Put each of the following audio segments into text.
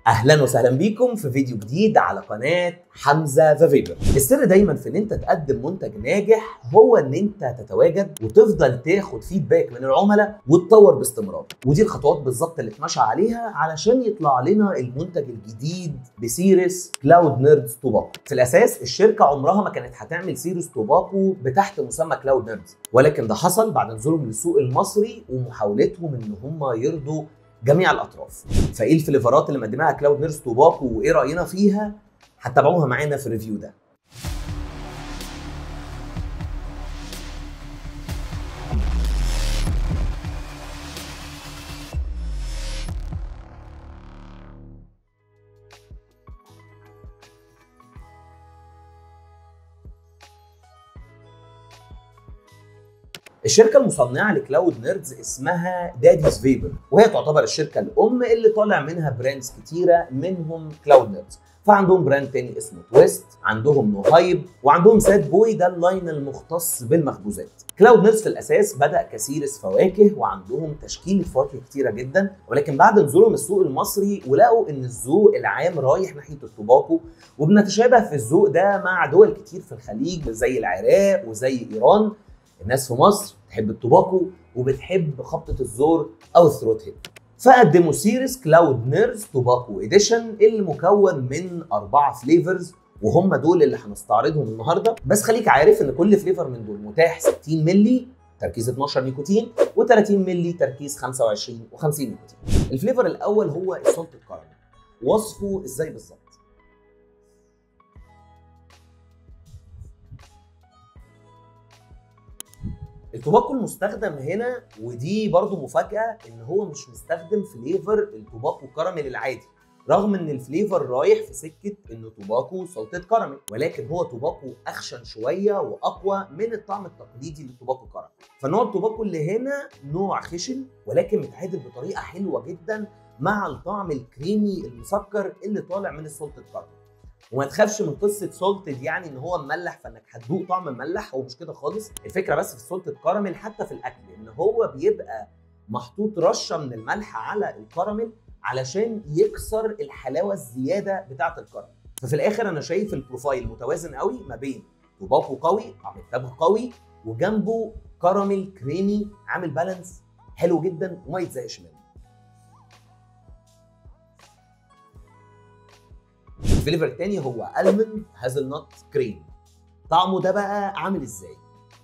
اهلا وسهلا بيكم في فيديو جديد على قناه حمزه ذا فيبر السر دايما في ان انت تقدم منتج ناجح هو ان انت تتواجد وتفضل تاخد فيدباك من العملاء وتطور باستمرار ودي الخطوات بالظبط اللي اتمشى عليها علشان يطلع لنا المنتج الجديد بسيريس كلاود نيردز توباكو في الاساس الشركه عمرها ما كانت هتعمل سيريس توباكو بتحت مسمى كلاود نيردز ولكن ده حصل بعد نزولهم للسوق المصري ومحاولتهم ان هم يرضوا جميع الاطراف فايه الفليفرات اللي مقدماها كلاود نيرز توباكو وايه راينا فيها هتتابعوها معانا في الريفيو ده الشركة المصنعة لكلاود نيردز اسمها داديز فيبر وهي تعتبر الشركة الأم اللي طالع منها براندز كتيرة منهم كلاود نيردز فعندهم براند تاني اسمه تويست عندهم نو هايب وعندهم ساد بوي ده اللاين المختص بالمخبوزات كلاود نيردز في الاساس بدا كسيرس فواكه وعندهم تشكيله فواكه كتيره جدا ولكن بعد نزولهم السوق المصري ولقوا ان الذوق العام رايح ناحيه التوباكو وبنتشابه في الذوق ده مع دول كتير في الخليج زي العراق وزي ايران الناس في مصر بتحب التوباكو وبتحب خبطه الزور او الثروت هيد فقدموا سيريس كلاود نيرز توباكو اديشن اللي مكون من اربعه فليفرز وهم دول اللي هنستعرضهم النهارده بس خليك عارف ان كل فليفر من دول متاح 60 مللي تركيز 12 نيكوتين و30 مللي تركيز 25 و50 نيكوتين الفليفر الاول هو السولت الكارمل وصفه ازاي بالظبط التوباكو المستخدم هنا ودي برضو مفاجأة ان هو مش مستخدم فليفر التوباكو كراميل العادي رغم ان الفليفر رايح في سكة انه توباكو سلطة كراميل ولكن هو توباكو اخشن شوية واقوى من الطعم التقليدي للتوباكو كراميل فنوع التوباكو اللي هنا نوع خشن ولكن متعادل بطريقة حلوة جدا مع الطعم الكريمي المسكر اللي طالع من السلطة كراميل وما تخافش من قصه سولتد يعني ان هو مملح فانك هتدوق طعم مملح هو مش كده خالص الفكره بس في السولتد كراميل حتى في الاكل ان هو بيبقى محطوط رشه من الملح على الكراميل علشان يكسر الحلاوه الزياده بتاعه الكراميل ففي الاخر انا شايف البروفايل متوازن قوي ما بين توباكو قوي طعم التبغ قوي وجنبه كراميل كريمي عامل بالانس حلو جدا وما يتزهقش منه الفليفر التاني هو المند هازل نوت كريم طعمه ده بقى عامل ازاي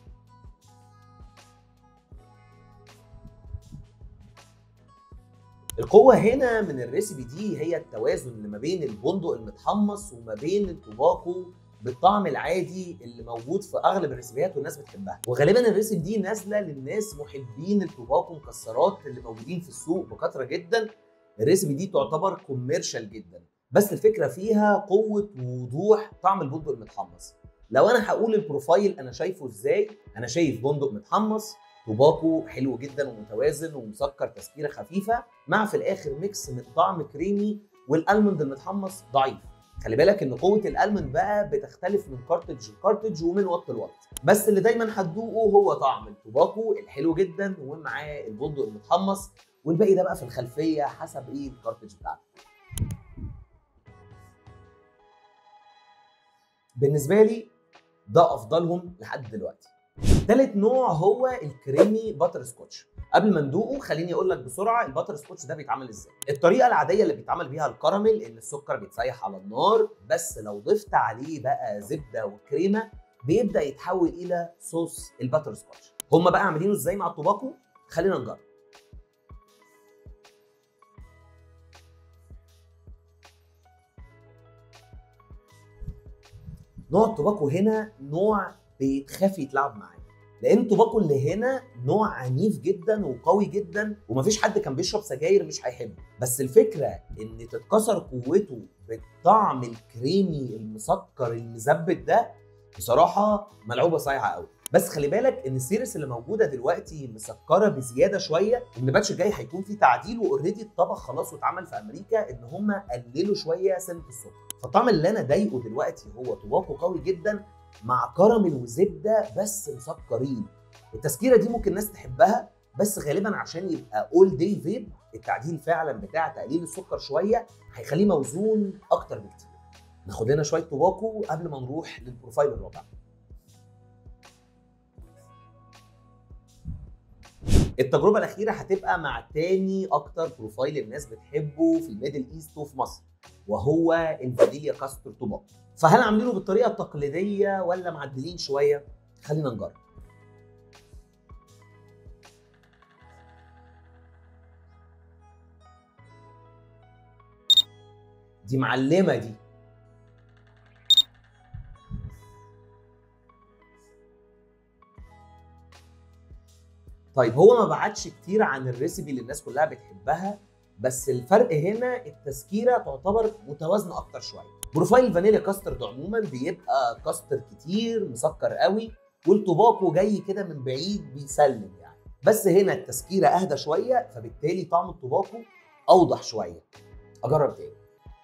القوة هنا من الريسيبي دي هي التوازن اللي ما بين البندق المتحمص وما بين التوباكو بالطعم العادي اللي موجود في اغلب الريسيبيات والناس بتحبها وغالبا الريسيبي دي نازله للناس محبين التوباكو مكسرات اللي موجودين في السوق بكثره جدا الريسيبي دي تعتبر كوميرشال جدا بس الفكره فيها قوه ووضوح طعم البندق المتحمص لو انا هقول البروفايل انا شايفه ازاي انا شايف بندق متحمص توباكو حلو جدا ومتوازن ومسكر تسكيره خفيفه مع في الاخر ميكس من طعم كريمي والالمند المتحمص ضعيف خلي بالك ان قوه الالمند بقى بتختلف من كارتج لكارتج ومن وقت لوقت بس اللي دايما هتدوقه هو طعم التوباكو الحلو جدا ومعاه البندق المتحمص والباقي ده بقى في الخلفيه حسب ايه الكارتج بتاعتك بالنسبه لي ده افضلهم لحد دلوقتي ثالث نوع هو الكريمي باتر سكوتش قبل ما ندوقه خليني اقول لك بسرعه الباتر سكوتش ده بيتعمل ازاي الطريقه العاديه اللي بيتعمل بيها الكراميل ان السكر بيتسيح على النار بس لو ضفت عليه بقى زبده وكريمه بيبدا يتحول الى صوص الباتر سكوتش هم بقى عاملينه ازاي مع الطباكو خلينا نجرب نوع التوباكو هنا نوع بيتخاف يتلعب معاه لان التوباكو اللي هنا نوع عنيف جدا وقوي جدا ومفيش حد كان بيشرب سجاير مش هيحبه بس الفكره ان تتكسر قوته بالطعم الكريمي المسكر المزبت ده بصراحه ملعوبه صايعه قوي بس خلي بالك ان السيريس اللي موجوده دلوقتي مسكره بزياده شويه وان الباتش الجاي هيكون فيه تعديل واوريدي اتطبخ خلاص واتعمل في امريكا ان هم قللوا شويه سنه السكر فالطعم اللي انا ضايقه دلوقتي هو توباكو قوي جدا مع كراميل وزبده بس مسكرين التسكيره دي ممكن الناس تحبها بس غالبا عشان يبقى اول داي فيب التعديل فعلا بتاع تقليل السكر شويه هيخليه موزون اكتر بكتير ناخد لنا شويه توباكو قبل ما نروح للبروفايل الرابع التجربه الاخيره هتبقى مع تاني اكتر بروفايل الناس بتحبه في الميدل ايست وفي مصر وهو الفانيليا كاستر توباكو فهل عاملينه بالطريقه التقليديه ولا معدلين شويه خلينا نجرب دي معلمه دي طيب هو ما بعدش كتير عن الريسبي اللي الناس كلها بتحبها بس الفرق هنا التسكيره تعتبر متوازنه اكتر شويه بروفايل الفانيليا كاسترد عموما بيبقى كاستر كتير مسكر قوي والتوباكو جاي كده من بعيد بيسلم يعني بس هنا التسكيره اهدى شويه فبالتالي طعم التوباكو اوضح شويه اجرب تاني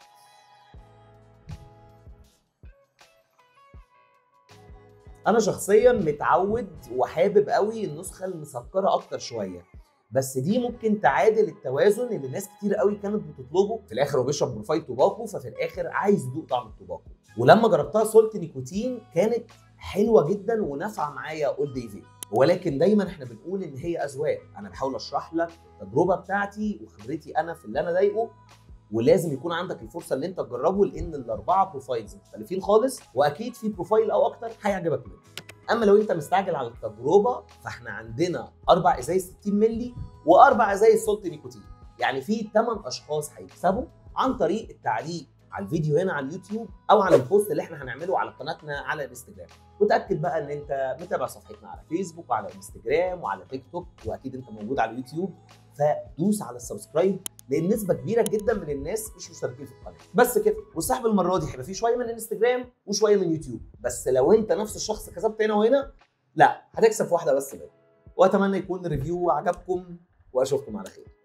انا شخصيا متعود وحابب قوي النسخه المسكره اكتر شويه بس دي ممكن تعادل التوازن اللي ناس كتير قوي كانت بتطلبه في الاخر هو بيشرب بروفايل توباكو ففي الاخر عايز يدوق طعم التوباكو ولما جربتها سولت نيكوتين كانت حلوه جدا ونافعه معايا اول دي في ولكن دايما احنا بنقول ان هي اذواق انا بحاول اشرح لك التجربه بتاعتي وخبرتي انا في اللي انا ضايقه ولازم يكون عندك الفرصه ان انت تجربه لان الاربعه بروفايلز مختلفين خالص واكيد في بروفايل او اكتر هيعجبك منه اما لو انت مستعجل على التجربه فاحنا عندنا اربع ازايز 60 مللي واربع ازايز سولت نيكوتين يعني في 8 اشخاص هيكسبوا عن طريق التعليق على الفيديو هنا على اليوتيوب او على البوست اللي احنا هنعمله على قناتنا على الانستجرام وتاكد بقى ان انت متابع صفحتنا على فيسبوك وعلى انستجرام وعلى تيك توك واكيد انت موجود على اليوتيوب فدوس على السبسكرايب لان نسبه كبيره جدا من الناس مش مشتركين في القناه بس كده والسحب المره دي هيبقى فيه شويه من انستجرام وشويه من يوتيوب بس لو انت نفس الشخص كسبت هنا وهنا لا هتكسب في واحده بس منهم واتمنى يكون الريفيو عجبكم واشوفكم على خير